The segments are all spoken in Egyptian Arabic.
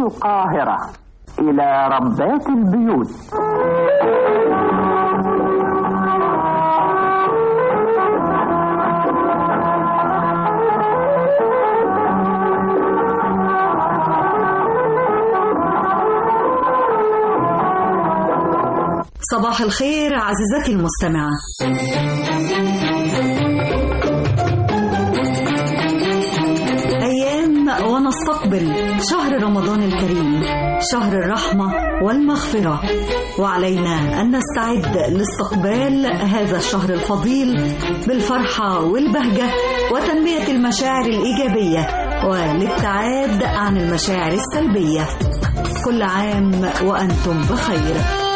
القاهرة إلى ربات البيوت صباح الخير عزيزتي المستمعة أيام ونستقبل شهر رمضان الكريم شهر الرحمة والمغفرة وعلينا أن نستعد لاستقبال هذا الشهر الفضيل بالفرحة والبهجة وتنمية المشاعر الإيجابية والابتعاد عن المشاعر السلبية كل عام وأنتم بخير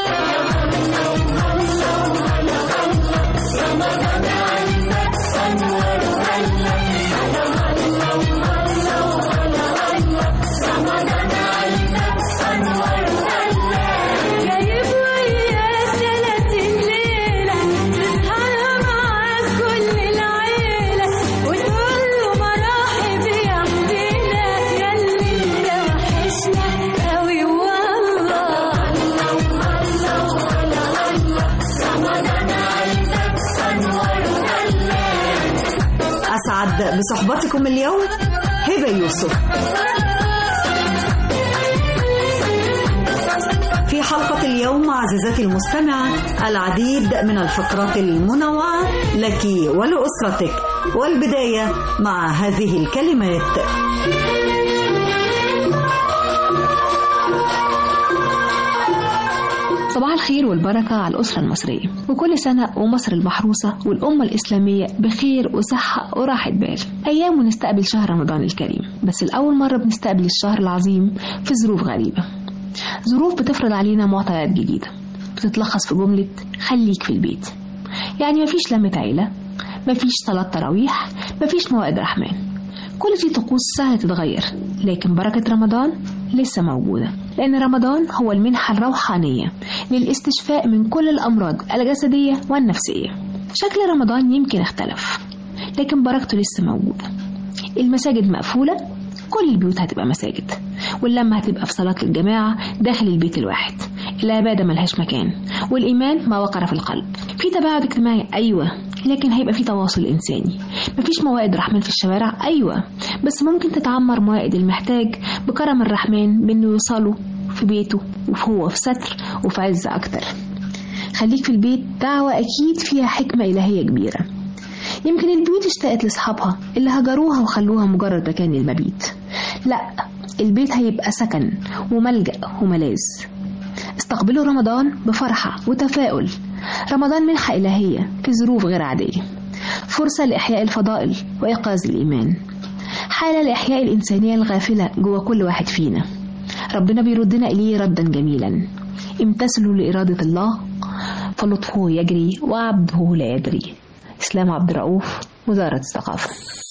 جايب وياه ثلاثين ليلة تسهر معاك كل العيلة وتقول له مراحب يا حبينا ياللي وحشنا قوي والله أسعد بصحبتكم اليوم هبة يوسف في حلقة اليوم عزيزتي المستمعة العديد من الفقرات المنوعة لك ولأسرتك والبداية مع هذه الكلمات صباح الخير والبركة على الأسرة المصرية وكل سنة ومصر المحروسة والأمة الإسلامية بخير وصحة وراحة بال أيام ونستقبل شهر رمضان الكريم بس لأول مرة بنستقبل الشهر العظيم في ظروف غريبة ظروف بتفرض علينا معطيات جديدة بتتلخص في جملة خليك في البيت يعني مفيش لمة عيلة مفيش صلاة تراويح مفيش موائد رحمن كل دي طقوس سهلة تتغير لكن بركة رمضان لسه موجودة لأن رمضان هو المنحة الروحانية للاستشفاء من كل الأمراض الجسدية والنفسية شكل رمضان يمكن اختلف لكن بركته لسه موجودة المساجد مقفولة كل البيوت هتبقى مساجد واللمة هتبقى في صلاة الجماعة داخل البيت الواحد العبادة ملهاش مكان والإيمان ما وقر في القلب في تباعد اجتماعي أيوة لكن هيبقى في تواصل إنساني مفيش موائد رحمن في الشوارع أيوة بس ممكن تتعمر موائد المحتاج بكرم الرحمن بأنه يوصله في بيته وهو في ستر وفي عز أكتر خليك في البيت دعوة أكيد فيها حكمة إلهية كبيرة يمكن البيوت اشتقت لأصحابها اللي هجروها وخلوها مجرد مكان للمبيت لا البيت هيبقى سكن وملجأ وملاذ استقبلوا رمضان بفرحة وتفاؤل رمضان منحة إلهية في ظروف غير عادية فرصة لإحياء الفضائل وإيقاظ الإيمان حالة لإحياء الإنسانية الغافلة جوه كل واحد فينا ربنا بيردنا إليه ردا جميلا امتثلوا لإرادة الله فلطفه يجري وعبده لا يدري إسلام عبد الرؤوف وزارة الثقافة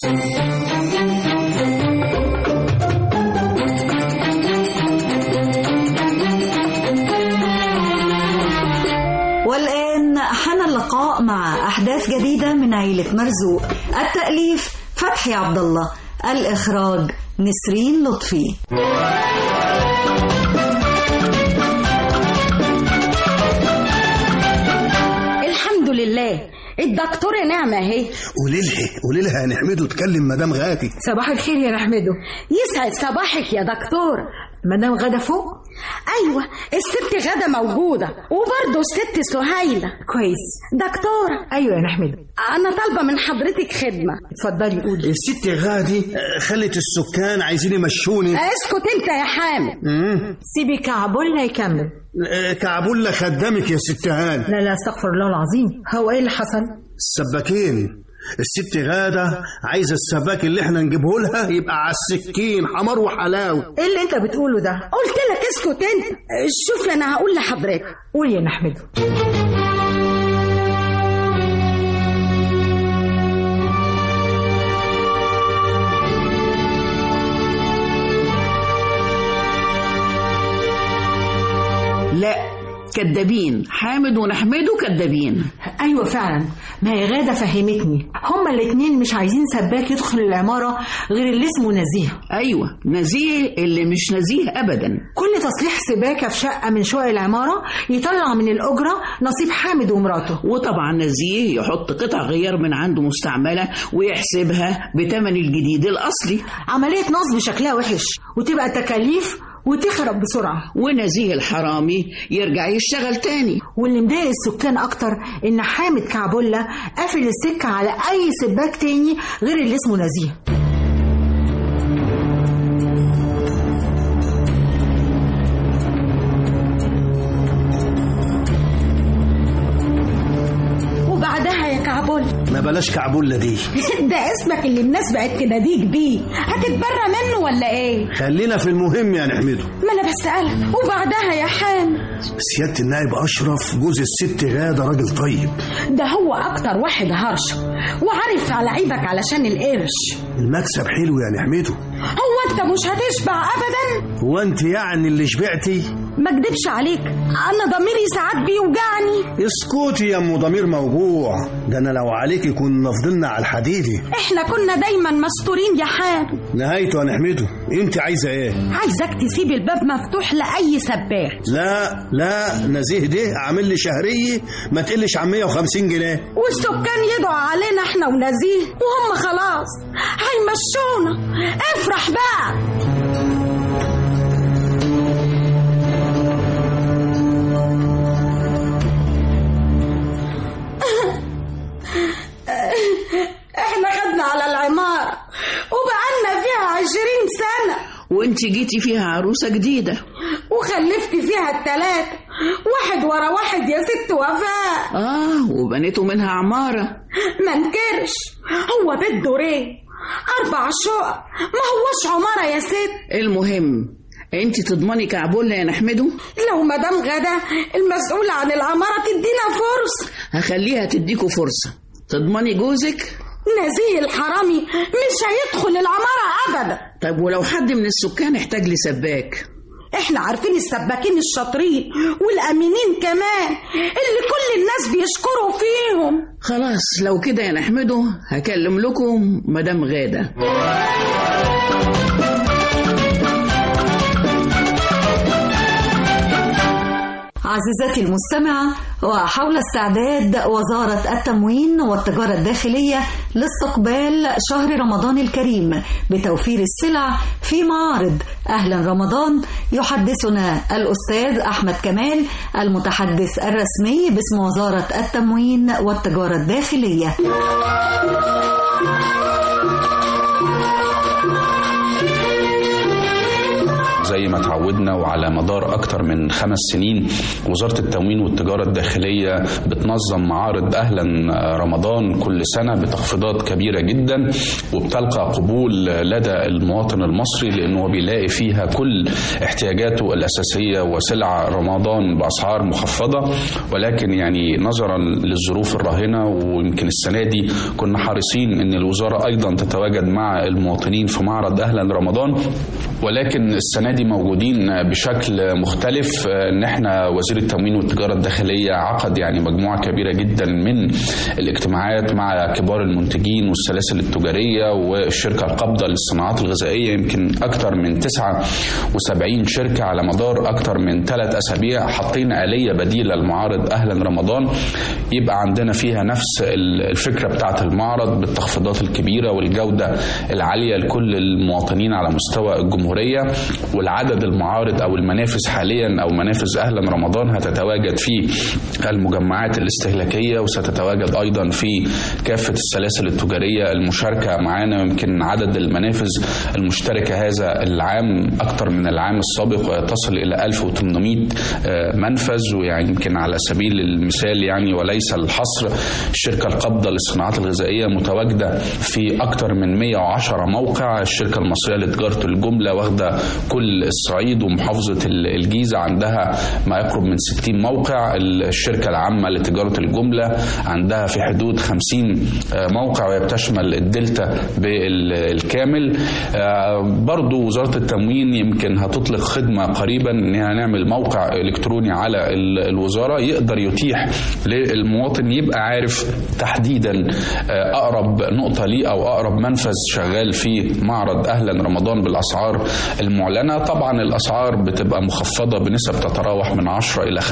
والآن حان اللقاء مع أحداث جديدة من عيلة مرزوق التأليف فتحي عبد الله الإخراج نسرين لطفي الحمد لله الدكتورة نعمة اهي قولي لها قولي لها نحمده تكلم مدام غادي صباح الخير يا نحمده يسعد صباحك يا دكتور مدام غدا فوق ايوه الست غدا موجودة وبرضه الست سهيلة كويس دكتورة ايوه يا نحمده انا طالبة من حضرتك خدمة اتفضلي قولي الست غادي آه، خلت السكان عايزين يمشوني اسكت انت يا حامد مم. سيبي كعبولنا يكمل آه، كعبولة خدامك يا ست هان لا لا استغفر الله العظيم هو ايه اللي حصل السباكين الست غادة عايزة السباك اللي احنا نجيبه لها يبقى على السكين حمار وحلاوة ايه اللي انت بتقوله ده قلت لك اسكت انت شوف انا هقول لحضرتك قول يا نحمده لا كدابين حامد ونحمده كدابين ايوه فعلا ما هي غاده فهمتني هما الاتنين مش عايزين سباك يدخل العماره غير اللي اسمه نزيه ايوه نزيه اللي مش نزيه ابدا كل تصليح سباكه في شقه من شقق العماره يطلع من الاجره نصيب حامد ومراته وطبعا نزيه يحط قطع غيار من عنده مستعمله ويحسبها بتمن الجديد الاصلي عمليه نصب شكلها وحش وتبقى تكاليف وتخرب بسرعه ونزيه الحرامي يرجع يشتغل تاني واللي مضايق السكان اكتر ان حامد كعبله قافل السكه على اي سباك تاني غير اللي اسمه نزيه وبعدها يا كعبول ما بلاش كعبولة دي ده اسمك اللي الناس بقت تناديك بيه هتتبرى منه ولا ايه خلينا في المهم يا نحمده ما انا بسألك وبعدها يا حامد سيادة النائب أشرف جوز الست غادة راجل طيب ده هو اكتر واحد هرش وعارف على عيبك علشان القرش المكسب حلو يا نحمده هو انت مش هتشبع ابدا هو انت يعني اللي شبعتي ما اكدبش عليك انا ضميري ساعات بيوجعني اسكتي يا ام ضمير موجوع ده انا لو عليكي كنا فضلنا على الحديدي احنا كنا دايما مستورين يا حامد نهايته يا نحمده انت عايزه ايه عايزك تسيب الباب مفتوح لاي سباك لا لا نزيه ده عامل لي شهريه ما تقلش عن 150 جنيه والسكان يدعوا علينا احنا ونزيه وهم خلاص هيمشونا افرح بقى احنا خدنا على العمارة وبقالنا فيها عشرين سنة وانت جيتي فيها عروسه جديده وخلفت فيها التلاتة واحد ورا واحد يا ست وفاء اه وبنيتوا منها عماره ما انكرش هو بيت دورين أربع شقق ما هوش عمارة يا ست المهم انت تضمني كعبولة يا نحمده لو مدام غدا المسؤولة عن العمارة تدينا فرصة هخليها تديكوا فرصة تضمني جوزك نزيه الحرامي مش هيدخل العمارة أبدا طب ولو حد من السكان احتاج لي سباك احنا عارفين السباكين الشاطرين والأمينين كمان اللي كل الناس بيشكروا فيهم خلاص لو كده يا نحمده هكلم لكم مدام غادة عزيزتي المستمعة وحول استعداد وزارة التموين والتجارة الداخلية لاستقبال شهر رمضان الكريم بتوفير السلع في معارض أهلا رمضان يحدثنا الأستاذ أحمد كمال المتحدث الرسمي باسم وزارة التموين والتجارة الداخلية زي ما تعودنا وعلى مدار أكتر من خمس سنين وزارة التموين والتجارة الداخلية بتنظم معارض أهلا رمضان كل سنة بتخفيضات كبيرة جدا وبتلقى قبول لدى المواطن المصري لأنه بيلاقي فيها كل احتياجاته الأساسية وسلع رمضان بأسعار مخفضة ولكن يعني نظرا للظروف الراهنة ويمكن السنة دي كنا حريصين أن الوزارة أيضا تتواجد مع المواطنين في معرض أهلا رمضان ولكن السنة دي موجودين بشكل مختلف ان احنا وزير التموين والتجاره الداخليه عقد يعني مجموعه كبيره جدا من الاجتماعات مع كبار المنتجين والسلاسل التجاريه والشركه القابضه للصناعات الغذائيه يمكن اكثر من 79 شركه على مدار اكثر من ثلاث اسابيع حاطين اليه بديله لمعارض اهلا رمضان يبقى عندنا فيها نفس الفكره بتاعه المعرض بالتخفيضات الكبيره والجوده العاليه لكل المواطنين على مستوى الجمهوريه والعدد المعارض او المنافذ حاليا او منافذ اهلا رمضان هتتواجد في المجمعات الاستهلاكيه وستتواجد ايضا في كافه السلاسل التجاريه المشاركه معانا يمكن عدد المنافذ المشتركه هذا العام اكثر من العام السابق وتصل الى 1800 منفذ ويعني يمكن على سبيل المثال يعني وليس الحصر الشركه القابضه للصناعات الغذائيه متواجده في اكثر من 110 موقع الشركه المصريه لتجاره الجمله واخده كل الصعيد ومحافظة الجيزة عندها ما يقرب من 60 موقع الشركة العامة لتجارة الجملة عندها في حدود 50 موقع وهي بتشمل الدلتا بالكامل برضو وزارة التموين يمكن هتطلق خدمة قريبا انها نعمل موقع الكتروني على الوزارة يقدر يتيح للمواطن يبقى عارف تحديدا اقرب نقطة ليه او اقرب منفذ شغال فيه معرض اهلا رمضان بالاسعار المعلنة طبعا الاسعار بتبقى مخفضة بنسب تتراوح من 10 الى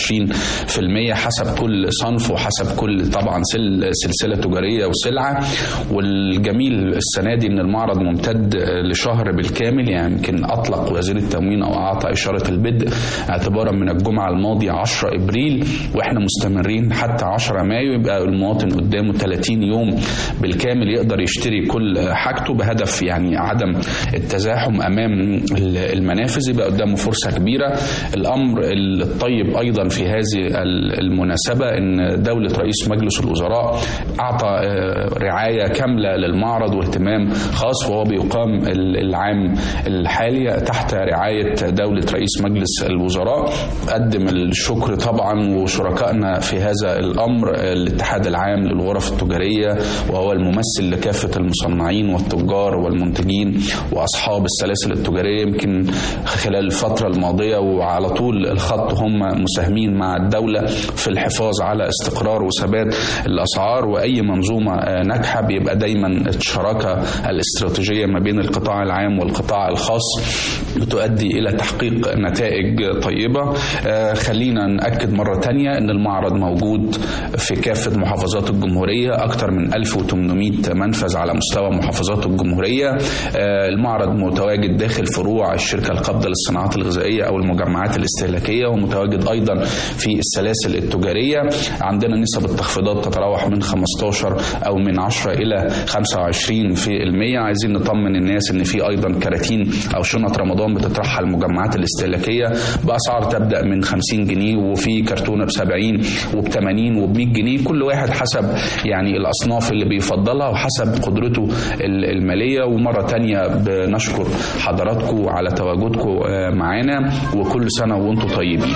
25% حسب كل صنف وحسب كل طبعا سلسلة تجارية وسلعة والجميل السنة دي ان المعرض ممتد لشهر بالكامل يعني يمكن اطلق وزير التموين او اعطى اشارة البدء اعتبارا من الجمعة الماضية 10 ابريل واحنا مستمرين حتى 10 مايو يبقى المواطن قدامه 30 يوم بالكامل يقدر يشتري كل حاجته بهدف يعني عدم التزاحم امام المنافذ يبقى قدامه فرصة كبيرة الامر الطيب ايضا في هذه المناسبة ان دولة رئيس مجلس الوزراء اعطى رعاية كاملة للمعرض واهتمام خاص وهو بيقام العام الحالي تحت رعاية دولة رئيس مجلس الوزراء قدم الشكر طبعا وشركائنا في هذا الأمر الاتحاد العام للغرف التجارية وهو الممثل لكافة المصنعين والتجار والمنتجين وأصحاب السلاسل التجارية يمكن خلال الفترة الماضية وعلى طول الخط هم مساهمين مع الدولة في الحفاظ على استقرار وثبات الأسعار وأي منظومة ناجحة بيبقى دايما الشراكة الاستراتيجية ما بين القطاع العام والقطاع الخاص بتؤدي إلى تحقيق نتائج طيبة خلينا نأكد مرة تانية أن المعرض موجود في كافة محافظات الجمهورية أكثر من 1800 منفذ على مستوى محافظات الجمهورية المعرض متواجد داخل فروع الشركة القابضة للصناعات الغذائية أو المجمعات الاستهلاكية ومتواجد أيضا في السلاسل التجارية عندنا نسب التخفيضات تتراوح من 15 أو من 10 إلى 25 في المية عايزين نطمن الناس ان في ايضا كراتين او شنط رمضان بتطرحها المجمعات الاستهلاكيه باسعار تبدا من 50 جنيه وفي كرتونه ب 70 وب 80 وب 100 جنيه كل واحد حسب يعني الاصناف اللي بيفضلها وحسب قدرته الماليه ومره تانية بنشكر حضراتكم على تواجدكم معانا وكل سنه وانتم طيبين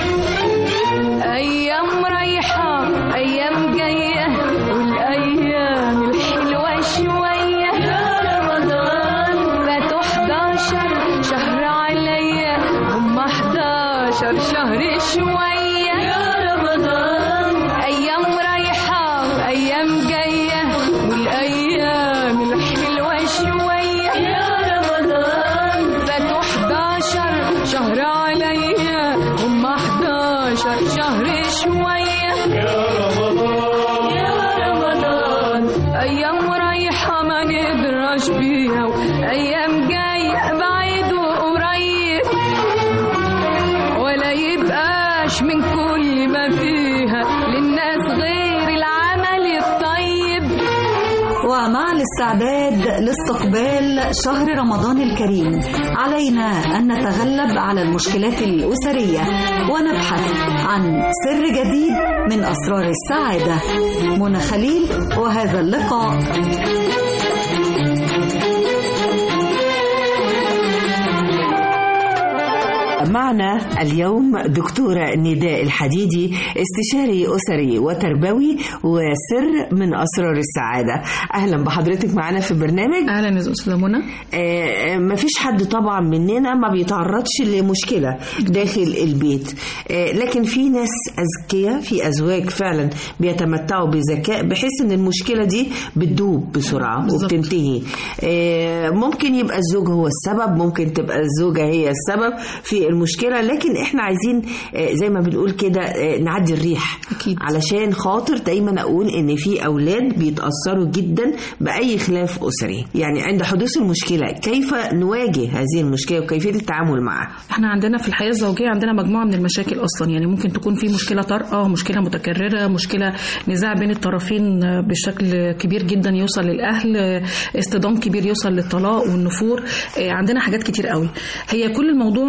أيام رايحة أيام جاية والأيام الحلوة شوية يا رمضان فاتوا 11 شهر عليا هم 11 شهر شوية يا رمضان أيام رايحة أيام جاية والأيام الحلوة شوية يا رمضان فاتوا 11 شهر عليا هم 11 شهر شوية يا رمضان يا رمضان أيام رايحة ما نقدرش بيها وأيام جاية بعيد وقريب ولا يبقاش من كل ما فيها للناس غير العمل الطيب ومع الاستعداد لاستقبال شهر رمضان الكريم علينا أن نتغلب على المشكلات الأسرية ونبحث عن سر جديد من أسرار السعادة منى خليل وهذا اللقاء معنا اليوم دكتورة نداء الحديدي استشاري أسري وتربوي وسر من أسرار السعادة أهلا بحضرتك معنا في البرنامج اهلا يا استاذه منى آه مفيش حد طبعا مننا ما بيتعرضش لمشكلة داخل البيت آه لكن في ناس أذكياء في أزواج فعلا بيتمتعوا بذكاء بحيث أن المشكلة دي بتدوب بسرعة بالظبط. وبتنتهي آه ممكن يبقى الزوج هو السبب ممكن تبقى الزوجة هي السبب في المشكلة لكن احنا عايزين آه زي ما بنقول كده آه نعدي الريح أكيد. علشان خاطر دايما أقول إن في أولاد بيتأثروا جدا بأي خلاف أسري يعني عند حدوث المشكلة كيف نواجه هذه المشكلة وكيفية التعامل معها احنا عندنا في الحياه الزوجيه عندنا مجموعه من المشاكل اصلا يعني ممكن تكون في مشكله طارئه مشكله متكرره مشكله نزاع بين الطرفين بشكل كبير جدا يوصل للاهل اصطدام كبير يوصل للطلاق والنفور اه، عندنا حاجات كتير قوي هي كل الموضوع في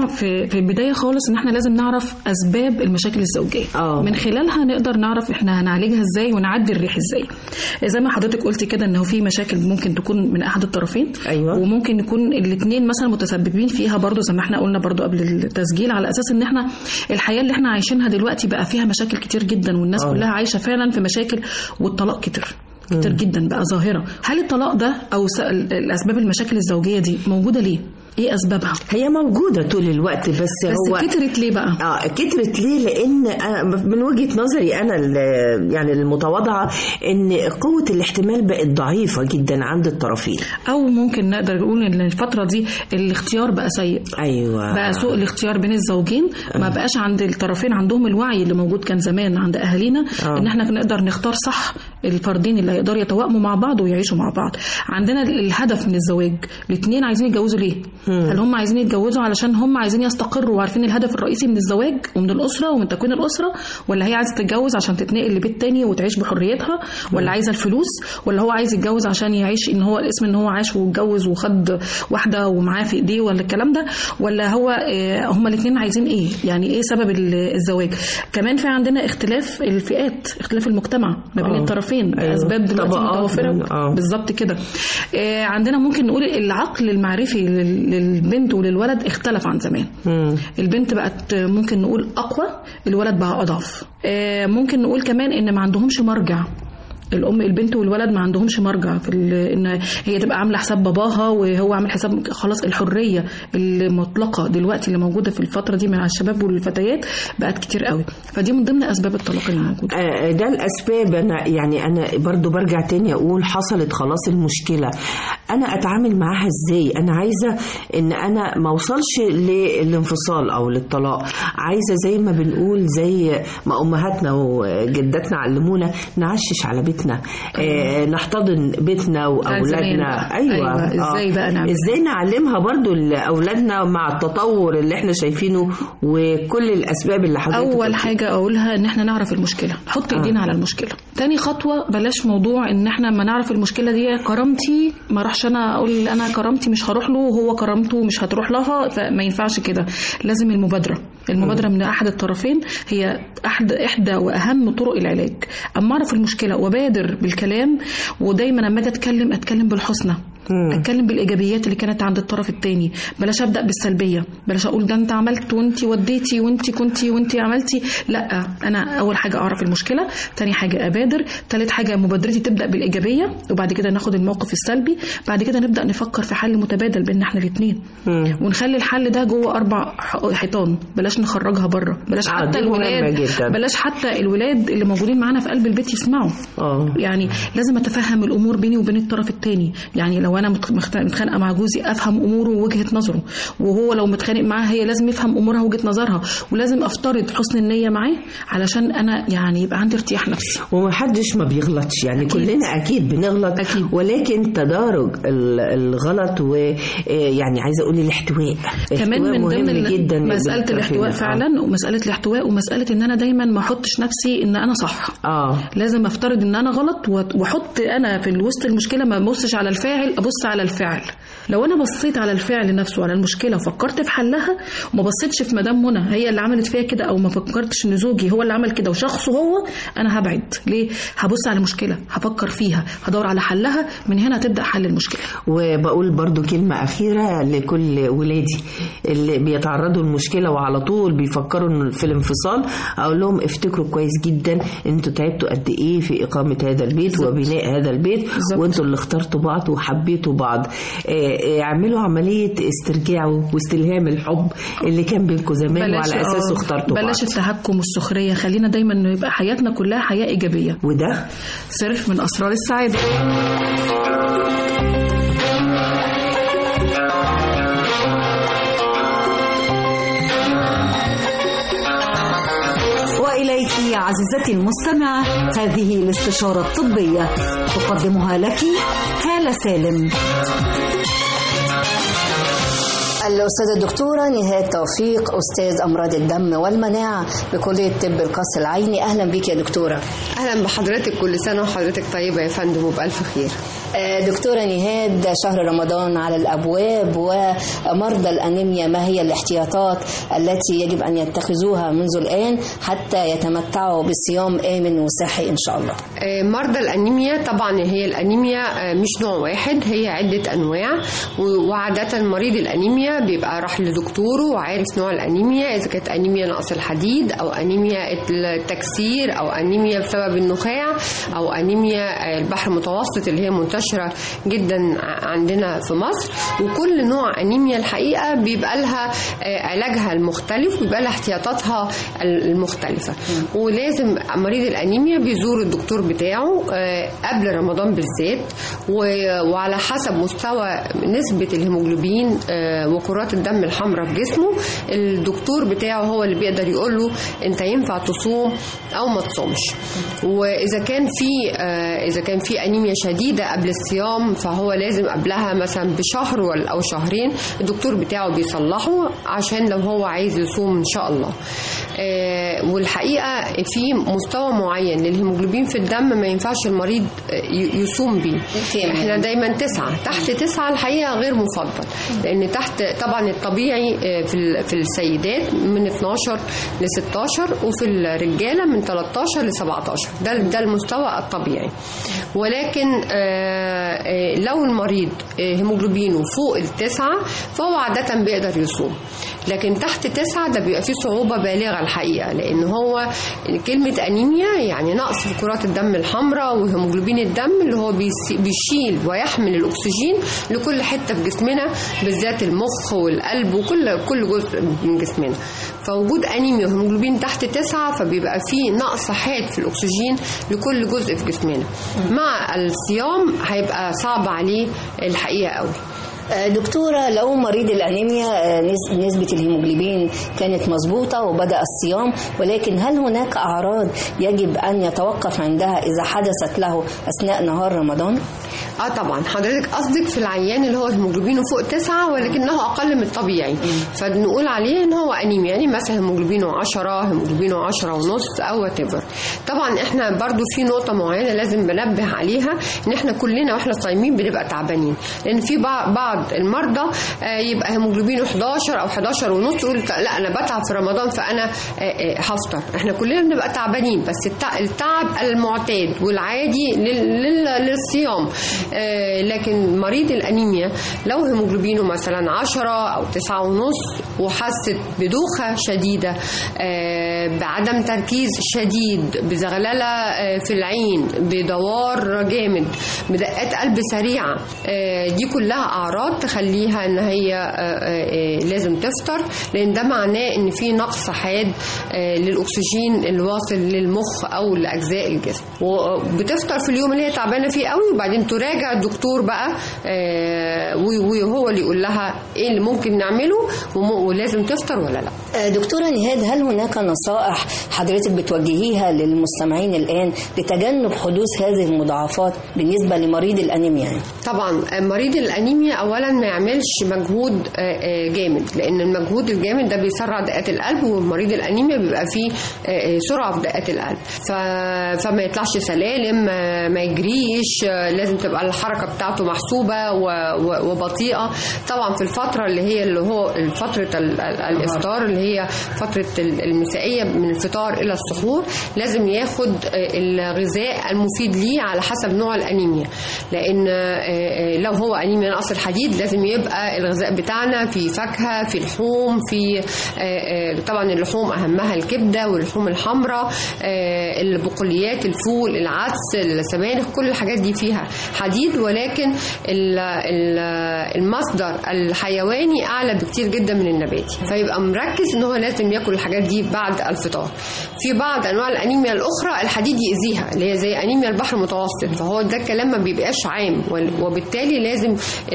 في البدايه خالص ان احنا لازم نعرف اسباب المشاكل الزوجيه آه. من خلالها نقدر نعرف احنا هنعالجها ازاي ونعدي الريح ازاي زي ما حضرتك قلتي كده ان هو في مشاكل ممكن تكون من احد الطرفين أيوة. وممكن يكون الاثنين مثلا متسببين فيها برضو زي ما احنا قلنا برضو قبل التسجيل على اساس ان احنا الحياه اللي احنا عايشينها دلوقتي بقى فيها مشاكل كتير جدا والناس آه. كلها عايشه فعلا في مشاكل والطلاق كتير كتير جدا بقى ظاهره هل الطلاق ده او س- الاسباب المشاكل الزوجيه دي موجوده ليه ايه اسبابها هي موجودة طول الوقت بس, بس هو كترت ليه بقى اه كترت ليه لان أنا من وجهه نظري انا ال- يعني المتواضعه ان قوه الاحتمال بقت ضعيفه جدا عند الطرفين او ممكن نقدر نقول ان الفتره دي الاختيار بقى سيء ايوه بقى سوء الاختيار بين الزوجين ما بقاش عند الطرفين عندهم الوعي اللي موجود كان زمان عند اهالينا آه. ان احنا نقدر نختار صح الفردين اللي هيقدروا يتوائموا مع بعض ويعيشوا مع بعض عندنا الهدف من الزواج الاثنين عايزين يتجوزوا ليه هل هم عايزين يتجوزوا علشان هم عايزين يستقروا وعارفين الهدف الرئيسي من الزواج ومن الاسره ومن تكوين الاسره ولا هي عايزه تتجوز عشان تتنقل لبيت تاني وتعيش بحريتها ولا عايزه الفلوس ولا هو عايز يتجوز عشان يعيش ان هو الاسم ان هو عاش واتجوز وخد واحده ومعاه في ايديه ولا الكلام ده ولا هو آه، هما الاثنين عايزين ايه يعني ايه سبب ال- الزواج كمان في عندنا اختلاف الفئات اختلاف المجتمع ما بين آه. الطرفين أيوة. اسباب دلوقتي طبقات متوفره من- آه. بالظبط كده آه، عندنا ممكن نقول العقل المعرفي لل- للبنت وللولد اختلف عن زمان مم. البنت بقت ممكن نقول اقوى الولد بقى اضعف آه، ممكن نقول كمان ان ما عندهمش مرجع الام البنت والولد ما عندهمش مرجع في ال- ان هي تبقى عامله حساب باباها وهو عامل حساب خلاص الحريه المطلقه دلوقتي اللي موجوده في الفتره دي مع الشباب والفتيات بقت كتير قوي فدي من ضمن اسباب الطلاق اللي موجوده آه، ده الاسباب انا يعني انا برضو برجع تاني اقول حصلت خلاص المشكله انا اتعامل معاها ازاي انا عايزه ان انا ما اوصلش للانفصال او للطلاق عايزه زي ما بنقول زي ما امهاتنا وجداتنا علمونا نعشش على بيتنا آه نحتضن بيتنا واولادنا بقى. ايوه, أيوة، إزاي بقى نعمل ازاي نعلمها برضو لاولادنا مع التطور اللي احنا شايفينه وكل الاسباب اللي حضرتك اول قلتيها. حاجه اقولها ان احنا نعرف المشكله نحط ايدينا على المشكله تاني خطوه بلاش موضوع ان احنا ما نعرف المشكله دي كرامتي ما اروحش انا اقول انا كرامتي مش هروح له وهو كرامته مش هتروح لها فما ينفعش كده لازم المبادره المبادره من احد الطرفين هي احد احدى واهم طرق العلاج اما اعرف المشكله وبادر بالكلام ودايما لما اجي اتكلم اتكلم بالحسنى اتكلم بالايجابيات اللي كانت عند الطرف الثاني بلاش ابدا بالسلبيه بلاش اقول ده انت عملت وانت وديتي وانت كنتي وانت عملتي لا انا اول حاجه اعرف المشكله تاني حاجه ابادر تالت حاجه مبادرتي تبدا بالايجابيه وبعد كده ناخد الموقف السلبي بعد كده نبدا نفكر في حل متبادل بيننا احنا الاثنين ونخلي الحل ده جوه اربع ح- حيطان بلاش نخرجها بره بلاش آه، حتى دي مهمة الولاد جداً. بلاش حتى الولاد اللي موجودين معانا في قلب البيت يسمعوا اه يعني لازم اتفهم الامور بيني وبين الطرف الثاني يعني لو انا متخ- مخت- متخانقه مع جوزي افهم اموره ووجهه نظره وهو لو متخانق معاها هي لازم يفهم امورها ووجهه نظرها ولازم افترض حسن النيه معاه علشان انا يعني يبقى عندي ارتياح نفسي ومحدش ما بيغلطش يعني أكيد. كلنا اكيد بنغلط أكيد. ولكن تدارج ال- الغلط ويعني عايزه اقول الاحتواء كمان الاحتواء من مهم ضمن ال- جدا مساله بالطرفين. الاحتواء آه. فعلا ومساله الاحتواء ومساله ان انا دايما ما احطش نفسي ان انا صح اه لازم افترض ان انا غلط وأت- واحط انا في وسط المشكله ما ابصش على الفاعل ابص على الفعل لو انا بصيت على الفعل نفسه على المشكله وفكرت في حلها وما بصيتش في مدام منى هي اللي عملت فيها كده او ما فكرتش ان زوجي هو اللي عمل كده وشخصه هو انا هبعد ليه هبص على المشكله هفكر فيها هدور على حلها من هنا تبدا حل المشكله وبقول برضو كلمة أخيرة لكل ولادي اللي بيتعرضوا لمشكلة وعلى طول بيفكروا إنه في الانفصال أقول لهم افتكروا كويس جدا أنتوا تعبتوا قد إيه في إقامة هذا البيت بالزبط. وبناء هذا البيت بالزبط. وأنتوا اللي اخترتوا بعض وحبيتوا بعض آه، اعملوا عملية استرجاع واستلهام الحب اللي كان بينكم زمان وعلى أساسه آه، اخترتوا بعض بلاش التهكم والسخريه خلينا دايما إنه يبقى حياتنا كلها حياه ايجابيه وده سر من اسرار السعاده وإليك عزيزتي المستمعة هذه الاستشارة الطبية تقدمها لك هالة سالم الأستاذة الدكتورة نهاد توفيق أستاذ أمراض الدم والمناعة بكلية طب القصر العيني أهلا بك يا دكتورة اهلا بحضرتك كل سنه وحضرتك طيبه يا فندم وبالف خير آه، دكتورة نهاد شهر رمضان على الأبواب ومرضى الأنيميا ما هي الاحتياطات التي يجب أن يتخذوها منذ الآن حتى يتمتعوا بصيام آمن وصحي إن شاء الله آه، مرضى الأنيميا طبعا هي الأنيميا آه، مش نوع واحد هي عدة أنواع و- وعادة مريض الأنيميا بيبقى راح لدكتوره وعارف نوع الأنيميا إذا كانت أنيميا نقص الحديد أو أنيميا التكسير أو أنيميا بسبب النخاع أو أنيميا آه، البحر المتوسط اللي هي منتشرة جدا ع- عندنا في مصر وكل نوع أنيميا الحقيقة بيبقى لها آه، علاجها المختلف وبيبقى لها احتياطاتها المختلفة ولازم مريض الأنيميا بيزور الدكتور بتاعه آه، قبل رمضان بالذات و- وعلى حسب مستوى نسبة الهيموجلوبين آه، وكرات الدم الحمراء في جسمه الدكتور بتاعه هو اللي بيقدر يقول له انت ينفع تصوم او ما تصومش واذا كان في آه، اذا كان في انيميا شديده قبل الصيام فهو لازم قبلها مثلا بشهر ولا او شهرين الدكتور بتاعه بيصلحه عشان لو هو عايز يصوم ان شاء الله آه، والحقيقه في مستوى معين للهيموجلوبين في الدم ما ينفعش المريض آه، ي- يصوم بيه احنا دايما تسعة تحت تسعة الحقيقه غير مفضل لان تحت طبعا الطبيعي آه، في ال- في السيدات من 12 ل 16 وفي الرجاله من 13 ل 17 ده ده المستوى الطبيعي ولكن آه، آه، لو المريض آه، هيموجلوبينه فوق التسعة فهو عادة بيقدر يصوم لكن تحت تسعة ده بيبقى فيه صعوبة بالغة الحقيقة لأن هو كلمة أنيميا يعني نقص في كرات الدم الحمراء وهيموجلوبين الدم اللي هو بيس- بيشيل ويحمل الأكسجين لكل حتة في جسمنا بالذات المخ والقلب وكل كل جزء من جسمنا فوجود أنيميا وهيموجلوبين تحت تسعة فبيبقى فيه نقص حاد في الأكسجين لكل جزء في جسمنا مع الصيام هيبقى صعب عليه الحقيقة قوي آه، دكتورة لو مريض الأنيميا آه، نس- نسبة الهيموجلوبين كانت مظبوطة وبدأ الصيام ولكن هل هناك أعراض يجب أن يتوقف عندها إذا حدثت له أثناء نهار رمضان؟ اه طبعا حضرتك قصدك في العيان اللي هو هيموجلوبينه فوق تسعة ولكنه اقل من الطبيعي فنقول عليه ان هو انيميا يعني مثلا هيموجلوبينه 10 هيموجلوبينه 10 ونص او وات طبعا احنا برضو في نقطه معينه لازم بنبه عليها ان احنا كلنا واحنا صايمين بنبقى تعبانين لان في بع- بعض المرضى آه، يبقى هيموجلوبينه 11 او 11 ونص يقول لا انا بتعب في رمضان فانا آه، آه، هفطر احنا كلنا بنبقى تعبانين بس التع- التعب المعتاد والعادي لل- لل- للصيام آه، لكن مريض الانيميا لو هيموجلوبينه مثلا 10 او 9 ونص وحست بدوخه شديده آه، بعدم تركيز شديد بزغلله آه، في العين بدوار جامد بدقات قلب سريعه آه، دي كلها اعراض تخليها ان هي آه، آه، آه، لازم تفطر لان ده معناه ان في نقص حاد آه، للاكسجين الواصل للمخ او لاجزاء الجسم وبتفطر في اليوم اللي هي تعبانه فيه قوي وبعدين تراجع الدكتور بقى آه، وهو اللي يقول لها ايه اللي ممكن نعمله وم- ولازم تفطر ولا لا آه، دكتورة نهاد هل هناك نصائح حضرتك بتوجهيها للمستمعين الآن لتجنب حدوث هذه المضاعفات بالنسبة لمريض الأنيميا يعني؟ طبعا مريض الانيميا اولا ما يعملش مجهود آه، آه، جامد لان المجهود الجامد ده بيسرع دقات القلب ومريض الانيميا بيبقى فيه آه، آه، سرعه في دقات القلب ف- فما يطلعش سلالم آه، ما يجريش آه، لازم تبقى الحركه بتاعته محسوبه و- و- وبطيئه طبعا في الفتره اللي هي اللي هو فتره ال- ال- الافطار اللي هي فتره ال- المسائيه من الفطار الى السحور لازم ياخد آه، الغذاء المفيد ليه على حسب نوع الانيميا لان آه، آه، لو هو انيميا نقص الحديد لازم يبقى الغذاء بتاعنا في فاكهه في لحوم في آه، آه، طبعا اللحوم اهمها الكبده واللحوم الحمراء آه، البقوليات الفول العدس السبانخ كل الحاجات دي فيها حديد ولكن ال- ال- المصدر الحيواني اعلى بكتير جدا من النباتي فيبقى مركز ان هو لازم ياكل الحاجات دي بعد الفطار في بعض انواع الانيميا الاخرى الحديد يأذيها اللي هي زي انيميا البحر المتوسط فهو ده الكلام ما بيبقاش عام وال- وبالتالي لازم المريض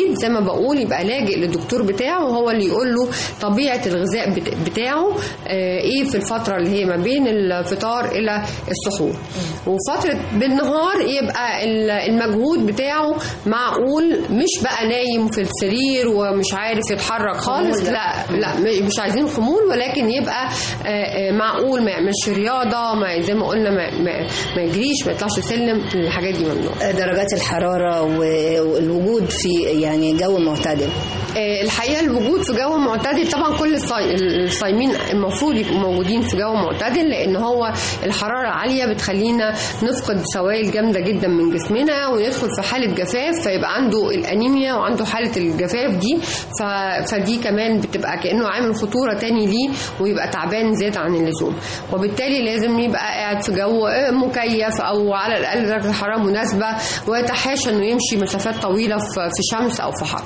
المريض زي ما بقول يبقى لاجئ للدكتور بتاعه وهو اللي يقول له طبيعه الغذاء بت- بتاعه آه، ايه في الفتره اللي هي ما بين الفطار الى السحور وفتره بالنهار يبقى ال- المجهود بتاعه معقول مش بقى نايم في السرير ومش عارف يتحرك خالص خمول، لا لا م- مش عايزين خمول ولكن يبقى آه، آه، معقول ما يعملش رياضه ما زي ما قلنا ما, ما, ما يجريش ما يطلعش سلم الحاجات دي ممنوع درجات الحرارة و- والوجود في يعني جو معتدل آه، الحقيقه الوجود في جو معتدل طبعا كل الصاي- الصايمين المفروض يبقوا موجودين في جو معتدل لان هو الحراره العاليه بتخلينا نفقد سوائل جامده جدا من جسمنا وندخل في حاله جفاف فيبقى عنده الانيميا وعنده حاله الجفاف دي ف... فدي كمان بتبقى كانه عامل خطوره تاني ليه ويبقى تعبان زياده عن اللزوم وبالتالي لازم يبقى قاعد في جو آه، مكيف او على الاقل درجه الحراره مناسبه ويتحاشى انه يمشي مسافات طويله في في شمس او في حر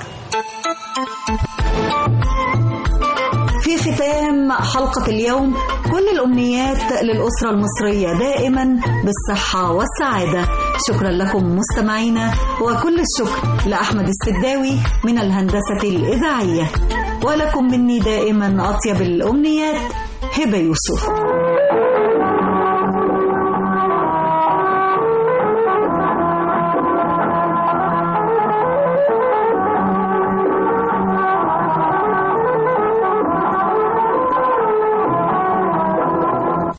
في ختام حلقة اليوم كل الأمنيات للأسرة المصرية دائما بالصحة والسعادة شكرا لكم مستمعينا وكل الشكر لأحمد السداوي من الهندسة الإذاعية ولكم مني دائما أطيب الأمنيات هبة يوسف